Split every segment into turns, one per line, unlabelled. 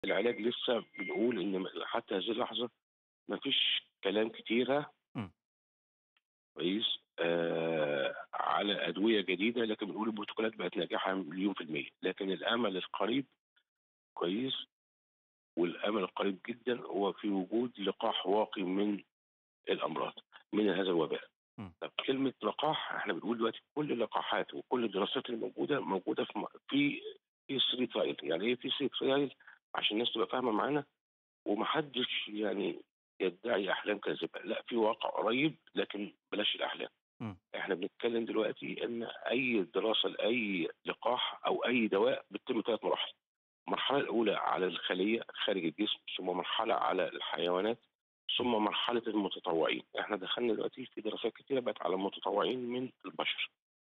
العلاج لسه بنقول إن م حتى هذه اللحظة ما فيش كلام كتيرة
إمم.
كويس، آآ على أدوية جديدة، لكن بنقول البروتوكولات بقت ناجحة مليون في المِيّة، لكن الأمل القريب كويس، والأمل القريب جدًا هو في وجود لقاح واقي من الأمراض، من هذا الوباء.
إمم.
طب كلمة لقاح إحنا بنقول دلوقتي كل اللقاحات وكل الدراسات اللي موجودة، موجودة في م في في free trial يعني إيه في free trial عشان الناس تبقى فاهمة معانا، وما حدش يعني يدعي أحلام كاذبة، لأ في واقع قريب لكن بلاش الأحلام.
إمم.
إحنا بنتكلم دلوقتي إن أي دراسة لأي لقاح أو أي دواء بتتم 3 مراحل. المرحلة الأولى على الخلية خارج الجسم، ثم مرحلة على الحيوانات، ثم مرحلة المتطوعين. إحنا دخلنا دلوقتي في دراسات كتيرة بقت على المتطوعين من البشر.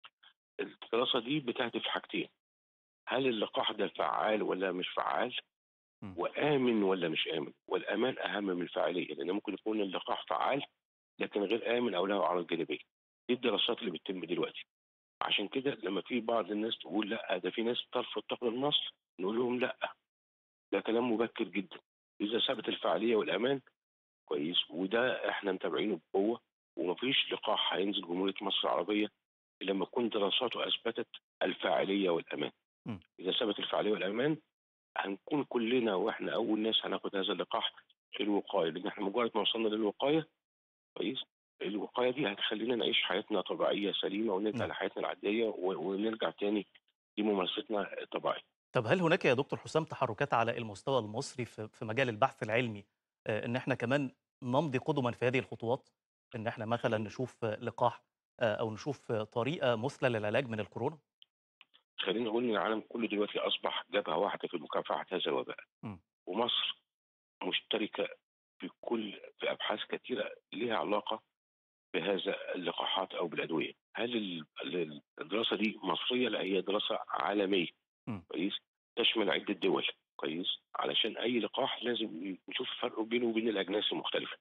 الدراسة دي بتهدف حاجتين، هل اللقاح ده فعّال والّا مش فعّال؟
إمم.
وآمن والّا مش آمن؟ والأمان أهم من الفاعلية، لأن ممكن يكون اللقاح فعّال لكن غير آمن أو له أعراض جانبية. دي الدراسات اللي بتتم دلوقتي. عشان كده لمّا في بعض الناس تقول لأ ده في ناس ترفض تاخد النص، نقول لهم لأ، ده كلام مبكر جدًا. إذا ثبت الفاعلية والأمان كويس، وده إحنا متابعينه بقوة، وما فيش لقاح هينزل جمهورية مصر العربية إلا لمّا تكون دراساته أثبتت الفاعلية والأمان.
إمم.
إذا ثبت الفاعلية والأمان هنكون كلنا وإحنا أول ناس هناخد هذا اللقاح في الوقاية، لأن إحنا مجرد ما وصلنا للوقاية كويس، الوقاية دي هتخلّينا نعيش حياتنا طبيعية سليمة ونرجع
نعم.
لحياتنا العادية و ونرجع تاني لممارستنا الطبيعية.
طب هل هناك يا دكتور حسام تحرُّكات على المستوى المصري في في مجال البحث العلمي آآ إن إحنا كمان نمضي قدمًا في هذه الخطوات؟ إن إحنا مثلًا نشوف لقاح آآ أو نشوف طريقة مثلى للعلاج من الكورونا؟
خلّيني أقول إن العالم كله دلوقتي أصبح جبهة واحدة في مكافحة هذا الوباء.
إمم.
ومصر مشتركة في كل في أبحاث كتيرة ليها علاقة بهذا اللقاحات أو بالأدوية. هل ال ال الدراسة دي مصرية؟ لأ هي دراسة عالمية
إمم.
كويس، تشمل عدة دول كويس، علشان أي لقاح لازم نشوف الفرق بينه وبين الأجناس المختلفة.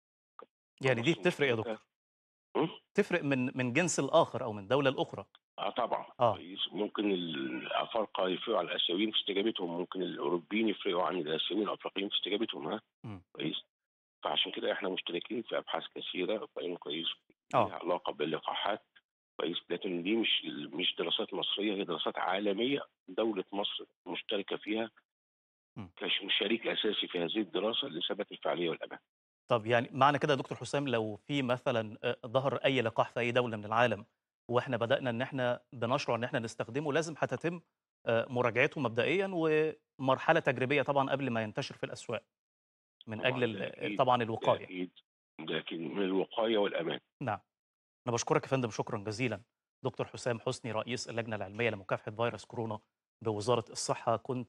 يعني دي
فمصر
بتفرق يا
مشتركة
دكتور.
إمم؟
تفرق من من جنس لآخر أو من دولة لأخرى.
آه طبعًا،
آه.
كويس، ممكن الأفارقة يفرقوا عن الآسيويين في استجابتهم، ممكن الأوروبيين يفرقوا عن الآسيويين الأفريقيين في استجابتهم ها،
إمم.
كويس، فعشان كده إحنا مشتركين في أبحاث كثيرة فاهم كويس،
آه.
ليها علاقة باللقاحات كويس، لكن دي مش مش دراسات مصرية هي دراسات عالمية دولة مصر مشتركة فيها
إمم.
كش شريك أساسي في هذه الدراسة لثبات الفاعلية والأمان.
طب يعني معنى كده يا دكتور حسام لو في مثلًا آآ ظهر أي لقاح في أي دولة من العالم وإحنا بدأنا إن إحنا بنشرع إن إحنا نستخدمه، لازم هتتم آآ مراجعته مبدئيًا ومرحلة تجريبية طبعًا قبل ما ينتشر في الأسواق. من
طبعًا،
أجل
ده
ال
أكيد،
طبعًا
ده
الوقاية.
أكيد، ده أكيد من الوقاية والأمان.
نعم. أنا باشكرك يا فندم شكرًا جزيلًا. دكتور حسام حسني رئيس اللجنة العلمية لمكافحة فيروس كورونا بوزارة الصحة، كنت